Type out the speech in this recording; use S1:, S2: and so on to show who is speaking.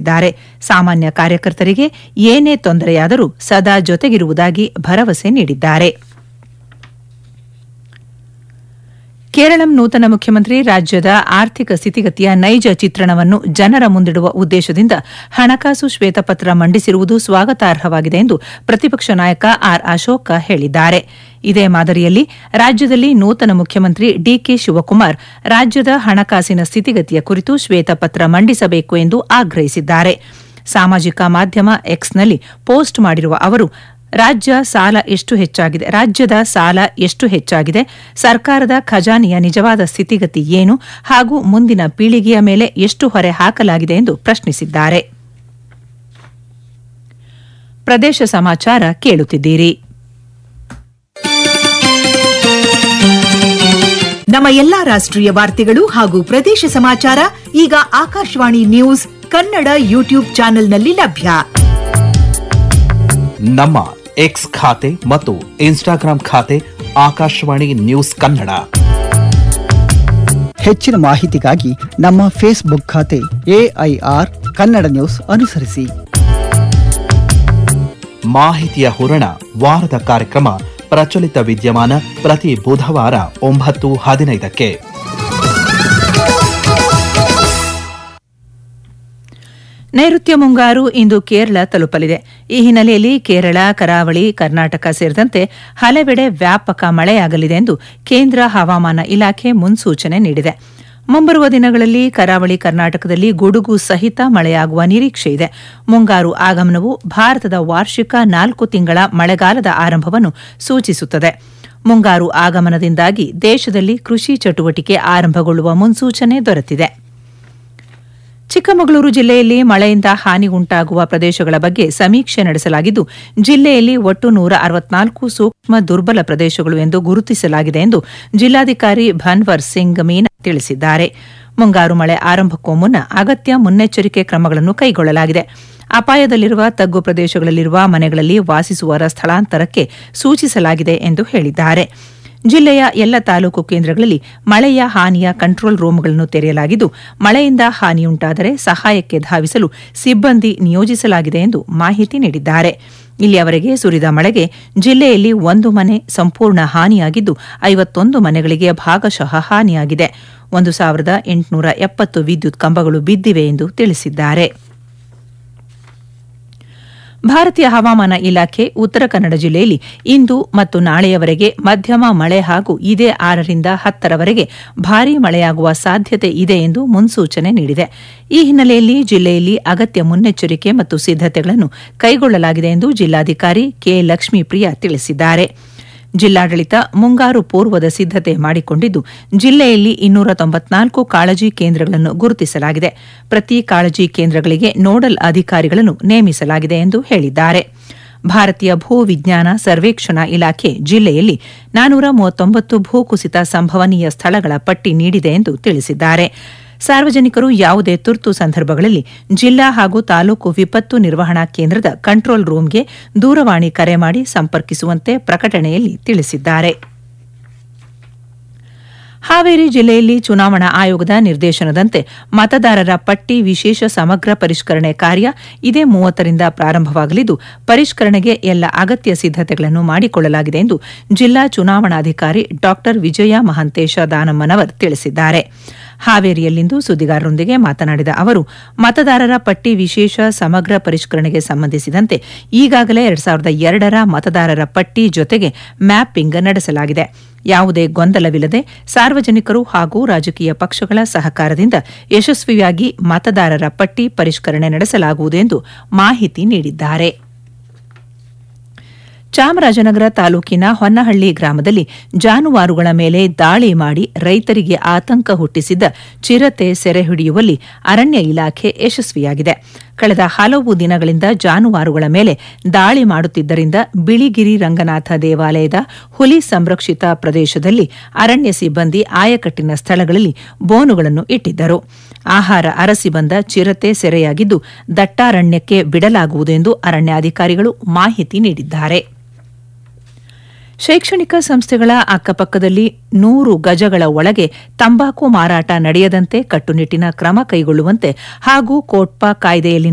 S1: ತಿಳಿಸಿದ್ದಾರೆ ಸಾಮಾನ್ಯ ಕಾರ್ಯಕರ್ತರಿಗೆ ಏನೇ ತೊಂದರೆಯಾದರೂ ಸದಾ ಜೊತೆಗಿರುವುದಾಗಿ ಭರವಸೆ ನೀಡಿದ್ದಾರೆ ಕೇರಳಂ ನೂತನ ಮುಖ್ಯಮಂತ್ರಿ ರಾಜ್ಯದ ಆರ್ಥಿಕ ಸ್ಥಿತಿಗತಿಯ ನೈಜ ಚಿತ್ರಣವನ್ನು ಜನರ ಮುಂದಿಡುವ ಉದ್ದೇಶದಿಂದ ಹಣಕಾಸು ಶ್ವೇತಪತ್ರ ಮಂಡಿಸಿರುವುದು ಸ್ವಾಗತಾರ್ಹವಾಗಿದೆ ಎಂದು ಪ್ರತಿಪಕ್ಷ ನಾಯಕ ಆರ್ ಅಶೋಕ ಹೇಳಿದ್ದಾರೆ ಇದೇ ಮಾದರಿಯಲ್ಲಿ ರಾಜ್ಯದಲ್ಲಿ ನೂತನ ಮುಖ್ಯಮಂತ್ರಿ ಡಿಕೆ ಶಿವಕುಮಾರ್ ರಾಜ್ಯದ ಹಣಕಾಸಿನ ಸ್ಥಿತಿಗತಿಯ ಕುರಿತು ಶ್ವೇತಪತ್ರ ಮಂಡಿಸಬೇಕು ಎಂದು ಆಗ್ರಹಿಸಿದ್ದಾರೆ ಸಾಮಾಜಿಕ ಮಾಧ್ಯಮ ಎಕ್ಸ್ನಲ್ಲಿ ಪೋಸ್ಟ್ ಮಾಡಿರುವ ಅವರು ರಾಜ್ಯ ಸಾಲ ಎಷ್ಟು ಹೆಚ್ಚಾಗಿದೆ ರಾಜ್ಯದ ಸಾಲ ಎಷ್ಟು ಹೆಚ್ಚಾಗಿದೆ ಸರ್ಕಾರದ ಖಜಾನೆಯ ನಿಜವಾದ ಸ್ಥಿತಿಗತಿ ಏನು ಹಾಗೂ ಮುಂದಿನ ಪೀಳಿಗೆಯ ಮೇಲೆ ಎಷ್ಟು ಹೊರೆ ಹಾಕಲಾಗಿದೆ ಎಂದು ಪ್ರಶ್ನಿಸಿದ್ದಾರೆ ಪ್ರದೇಶ ಸಮಾಚಾರ ಕೇಳುತ್ತಿದ್ದೀರಿ
S2: ನಮ್ಮ ಎಲ್ಲಾ ರಾಷ್ಟ್ರೀಯ ವಾರ್ತೆಗಳು ಹಾಗೂ ಪ್ರದೇಶ ಸಮಾಚಾರ ಈಗ ಆಕಾಶವಾಣಿ ನ್ಯೂಸ್ ಕನ್ನಡ ಯೂಟ್ಯೂಬ್ ಚಾನೆಲ್ನಲ್ಲಿ ಲಭ್ಯ
S3: ನಮ್ಮ ಎಕ್ಸ್ ಖಾತೆ ಮತ್ತು ಇನ್ಸ್ಟಾಗ್ರಾಂ ಖಾತೆ ಆಕಾಶವಾಣಿ ನ್ಯೂಸ್ ಕನ್ನಡ
S4: ಹೆಚ್ಚಿನ ಮಾಹಿತಿಗಾಗಿ ನಮ್ಮ ಫೇಸ್ಬುಕ್ ಖಾತೆ ಎಐಆರ್ ಕನ್ನಡ ನ್ಯೂಸ್ ಅನುಸರಿಸಿ
S3: ಮಾಹಿತಿಯ ಹೂರಣ ವಾರದ ಕಾರ್ಯಕ್ರಮ ಪ್ರಚಲಿತ ವಿದ್ಯಮಾನ ಪ್ರತಿ ಬುಧವಾರ ಒಂಬತ್ತು ಹದಿನೈದಕ್ಕೆ
S1: ನೈಋತ್ಯ ಮುಂಗಾರು ಇಂದು ಕೇರಳ ತಲುಪಲಿದೆ ಈ ಹಿನ್ನೆಲೆಯಲ್ಲಿ ಕೇರಳ ಕರಾವಳಿ ಕರ್ನಾಟಕ ಸೇರಿದಂತೆ ಹಲವೆಡೆ ವ್ಯಾಪಕ ಮಳೆಯಾಗಲಿದೆ ಎಂದು ಕೇಂದ್ರ ಹವಾಮಾನ ಇಲಾಖೆ ಮುನ್ಸೂಚನೆ ನೀಡಿದೆ ಮುಂಬರುವ ದಿನಗಳಲ್ಲಿ ಕರಾವಳಿ ಕರ್ನಾಟಕದಲ್ಲಿ ಗುಡುಗು ಸಹಿತ ಮಳೆಯಾಗುವ ನಿರೀಕ್ಷೆ ಇದೆ ಮುಂಗಾರು ಆಗಮನವು ಭಾರತದ ವಾರ್ಷಿಕ ನಾಲ್ಕು ತಿಂಗಳ ಮಳೆಗಾಲದ ಆರಂಭವನ್ನು ಸೂಚಿಸುತ್ತದೆ ಮುಂಗಾರು ಆಗಮನದಿಂದಾಗಿ ದೇಶದಲ್ಲಿ ಕೃಷಿ ಚಟುವಟಿಕೆ ಆರಂಭಗೊಳ್ಳುವ ಮುನ್ಸೂಚನೆ ದೊರೆತಿದೆ ಚಿಕ್ಕಮಗಳೂರು ಜಿಲ್ಲೆಯಲ್ಲಿ ಮಳೆಯಿಂದ ಹಾನಿ ಉಂಟಾಗುವ ಪ್ರದೇಶಗಳ ಬಗ್ಗೆ ಸಮೀಕ್ಷೆ ನಡೆಸಲಾಗಿದ್ದು ಜಿಲ್ಲೆಯಲ್ಲಿ ಒಟ್ಟು ನೂರ ಅರವತ್ನಾಲ್ಕು ಸೂಕ್ಷ್ಮ ದುರ್ಬಲ ಪ್ರದೇಶಗಳು ಎಂದು ಗುರುತಿಸಲಾಗಿದೆ ಎಂದು ಜಿಲ್ಲಾಧಿಕಾರಿ ಭನ್ವರ್ ಸಿಂಗ್ ಮೀನಾ ತಿಳಿಸಿದ್ದಾರೆ ಮುಂಗಾರು ಮಳೆ ಆರಂಭಕ್ಕೂ ಮುನ್ನ ಅಗತ್ಯ ಮುನ್ನೆಚ್ಚರಿಕೆ ಕ್ರಮಗಳನ್ನು ಕೈಗೊಳ್ಳಲಾಗಿದೆ ಅಪಾಯದಲ್ಲಿರುವ ತಗ್ಗು ಪ್ರದೇಶಗಳಲ್ಲಿರುವ ಮನೆಗಳಲ್ಲಿ ವಾಸಿಸುವವರ ಸ್ಥಳಾಂತರಕ್ಕೆ ಸೂಚಿಸಲಾಗಿದೆ ಎಂದು ಹೇಳಿದ್ದಾರೆ ಜಿಲ್ಲೆಯ ಎಲ್ಲ ತಾಲೂಕು ಕೇಂದ್ರಗಳಲ್ಲಿ ಮಳೆಯ ಹಾನಿಯ ಕಂಟ್ರೋಲ್ ರೂಂಗಳನ್ನು ತೆರೆಯಲಾಗಿದ್ದು ಮಳೆಯಿಂದ ಹಾನಿಯುಂಟಾದರೆ ಸಹಾಯಕ್ಕೆ ಧಾವಿಸಲು ಸಿಬ್ಬಂದಿ ನಿಯೋಜಿಸಲಾಗಿದೆ ಎಂದು ಮಾಹಿತಿ ನೀಡಿದ್ದಾರೆ ಇಲ್ಲಿಯವರೆಗೆ ಸುರಿದ ಮಳೆಗೆ ಜಿಲ್ಲೆಯಲ್ಲಿ ಒಂದು ಮನೆ ಸಂಪೂರ್ಣ ಹಾನಿಯಾಗಿದ್ದು ಐವತ್ತೊಂದು ಮನೆಗಳಿಗೆ ಭಾಗಶಃ ಹಾನಿಯಾಗಿದೆ ಒಂದು ಸಾವಿರದ ಎಂಟುನೂರ ಎಪ್ಪತ್ತು ವಿದ್ಯುತ್ ಕಂಬಗಳು ಬಿದ್ದಿವೆ ಎಂದು ತಿಳಿಸಿದ್ದಾರೆ ಭಾರತೀಯ ಹವಾಮಾನ ಇಲಾಖೆ ಉತ್ತರ ಕನ್ನಡ ಜಿಲ್ಲೆಯಲ್ಲಿ ಇಂದು ಮತ್ತು ನಾಳೆಯವರೆಗೆ ಮಧ್ಯಮ ಮಳೆ ಹಾಗೂ ಇದೇ ಆರರಿಂದ ಹತ್ತರವರೆಗೆ ಭಾರೀ ಮಳೆಯಾಗುವ ಸಾಧ್ಯತೆ ಇದೆ ಎಂದು ಮುನ್ಸೂಚನೆ ನೀಡಿದೆ ಈ ಹಿನ್ನೆಲೆಯಲ್ಲಿ ಜಿಲ್ಲೆಯಲ್ಲಿ ಅಗತ್ಯ ಮುನ್ನೆಚ್ಚರಿಕೆ ಮತ್ತು ಸಿದ್ದತೆಗಳನ್ನು ಕೈಗೊಳ್ಳಲಾಗಿದೆ ಎಂದು ಜಿಲ್ಲಾಧಿಕಾರಿ ಕೆ ಲಕ್ಷ್ಮೀಪ್ರಿಯ ತಿಳಿಸಿದ್ದಾರೆ ಜಿಲ್ಲಾಡಳಿತ ಮುಂಗಾರು ಪೂರ್ವದ ಸಿದ್ದತೆ ಮಾಡಿಕೊಂಡಿದ್ದು ಜಿಲ್ಲೆಯಲ್ಲಿ ಇನ್ನೂರ ತೊಂಬತ್ನಾಲ್ಕು ಕಾಳಜಿ ಕೇಂದ್ರಗಳನ್ನು ಗುರುತಿಸಲಾಗಿದೆ ಪ್ರತಿ ಕಾಳಜಿ ಕೇಂದ್ರಗಳಿಗೆ ನೋಡಲ್ ಅಧಿಕಾರಿಗಳನ್ನು ನೇಮಿಸಲಾಗಿದೆ ಎಂದು ಹೇಳಿದ್ದಾರೆ ಭಾರತೀಯ ಭೂ ವಿಜ್ಞಾನ ಸರ್ವೇಕ್ಷಣಾ ಇಲಾಖೆ ಜಿಲ್ಲೆಯಲ್ಲಿ ನಾನೂರ ಮೂವತ್ತೊಂಬತ್ತು ಭೂಕುಸಿತ ಸಂಭವನೀಯ ಸ್ಥಳಗಳ ಪಟ್ಟಿ ನೀಡಿದೆ ಎಂದು ತಿಳಿಸಿದ್ದಾರೆ ಸಾರ್ವಜನಿಕರು ಯಾವುದೇ ತುರ್ತು ಸಂದರ್ಭಗಳಲ್ಲಿ ಜಿಲ್ಲಾ ಹಾಗೂ ತಾಲೂಕು ವಿಪತ್ತು ನಿರ್ವಹಣಾ ಕೇಂದ್ರದ ಕಂಟ್ರೋಲ್ ರೂಂಗೆ ದೂರವಾಣಿ ಕರೆ ಮಾಡಿ ಸಂಪರ್ಕಿಸುವಂತೆ ಪ್ರಕಟಣೆಯಲ್ಲಿ ತಿಳಿಸಿದ್ದಾರೆ ಹಾವೇರಿ ಜಿಲ್ಲೆಯಲ್ಲಿ ಚುನಾವಣಾ ಆಯೋಗದ ನಿರ್ದೇಶನದಂತೆ ಮತದಾರರ ಪಟ್ಟಿ ವಿಶೇಷ ಸಮಗ್ರ ಪರಿಷ್ಕರಣೆ ಕಾರ್ಯ ಇದೇ ಮೂವತ್ತರಿಂದ ಪ್ರಾರಂಭವಾಗಲಿದ್ದು ಪರಿಷ್ಕರಣೆಗೆ ಎಲ್ಲ ಅಗತ್ಯ ಸಿದ್ದತೆಗಳನ್ನು ಮಾಡಿಕೊಳ್ಳಲಾಗಿದೆ ಎಂದು ಜಿಲ್ಲಾ ಚುನಾವಣಾಧಿಕಾರಿ ಡಾ ವಿಜಯ ಮಹಂತೇಶ ದಾನಮ್ಮನವರ್ ತಿಳಿಸಿದ್ದಾರೆ ಹಾವೇರಿಯಲ್ಲಿಂದು ಸುದ್ದಿಗಾರರೊಂದಿಗೆ ಮಾತನಾಡಿದ ಅವರು ಮತದಾರರ ಪಟ್ಟಿ ವಿಶೇಷ ಸಮಗ್ರ ಪರಿಷ್ಕರಣೆಗೆ ಸಂಬಂಧಿಸಿದಂತೆ ಈಗಾಗಲೇ ಎರಡ್ ಸಾವಿರದ ಎರಡರ ಮತದಾರರ ಪಟ್ಟಿ ಜೊತೆಗೆ ಮ್ಯಾಪಿಂಗ್ ನಡೆಸಲಾಗಿದೆ ಯಾವುದೇ ಗೊಂದಲವಿಲ್ಲದೆ ಸಾರ್ವಜನಿಕರು ಹಾಗೂ ರಾಜಕೀಯ ಪಕ್ಷಗಳ ಸಹಕಾರದಿಂದ ಯಶಸ್ವಿಯಾಗಿ ಮತದಾರರ ಪಟ್ಟಿ ಪರಿಷ್ಕರಣೆ ನಡೆಸಲಾಗುವುದು ಎಂದು ಮಾಹಿತಿ ನೀಡಿದ್ದಾರೆ ಚಾಮರಾಜನಗರ ತಾಲೂಕಿನ ಹೊನ್ನಹಳ್ಳಿ ಗ್ರಾಮದಲ್ಲಿ ಜಾನುವಾರುಗಳ ಮೇಲೆ ದಾಳಿ ಮಾಡಿ ರೈತರಿಗೆ ಆತಂಕ ಹುಟ್ಟಿಸಿದ್ದ ಚಿರತೆ ಸೆರೆ ಹಿಡಿಯುವಲ್ಲಿ ಅರಣ್ಯ ಇಲಾಖೆ ಯಶಸ್ವಿಯಾಗಿದೆ ಕಳೆದ ಹಲವು ದಿನಗಳಿಂದ ಜಾನುವಾರುಗಳ ಮೇಲೆ ದಾಳಿ ಮಾಡುತ್ತಿದ್ದರಿಂದ ಬಿಳಿಗಿರಿ ರಂಗನಾಥ ದೇವಾಲಯದ ಹುಲಿ ಸಂರಕ್ಷಿತ ಪ್ರದೇಶದಲ್ಲಿ ಅರಣ್ಯ ಸಿಬ್ಬಂದಿ ಆಯಕಟ್ಟಿನ ಸ್ಥಳಗಳಲ್ಲಿ ಬೋನುಗಳನ್ನು ಇಟ್ಟಿದ್ದರು ಆಹಾರ ಅರಸಿ ಬಂದ ಚಿರತೆ ಸೆರೆಯಾಗಿದ್ದು ದಟ್ಟಾರಣ್ಯಕ್ಕೆ ಬಿಡಲಾಗುವುದು ಎಂದು ಅರಣ್ಯಾಧಿಕಾರಿಗಳು ಮಾಹಿತಿ ನೀಡಿದ್ದಾರೆ ಶೈಕ್ಷಣಿಕ ಸಂಸ್ಥೆಗಳ ಅಕ್ಕಪಕ್ಕದಲ್ಲಿ ನೂರು ಗಜಗಳ ಒಳಗೆ ತಂಬಾಕು ಮಾರಾಟ ನಡೆಯದಂತೆ ಕಟ್ಟುನಿಟ್ಟಿನ ಕ್ರಮ ಕೈಗೊಳ್ಳುವಂತೆ ಹಾಗೂ ಕೋಟ್ಪಾ ಕಾಯ್ದೆಯಲ್ಲಿನ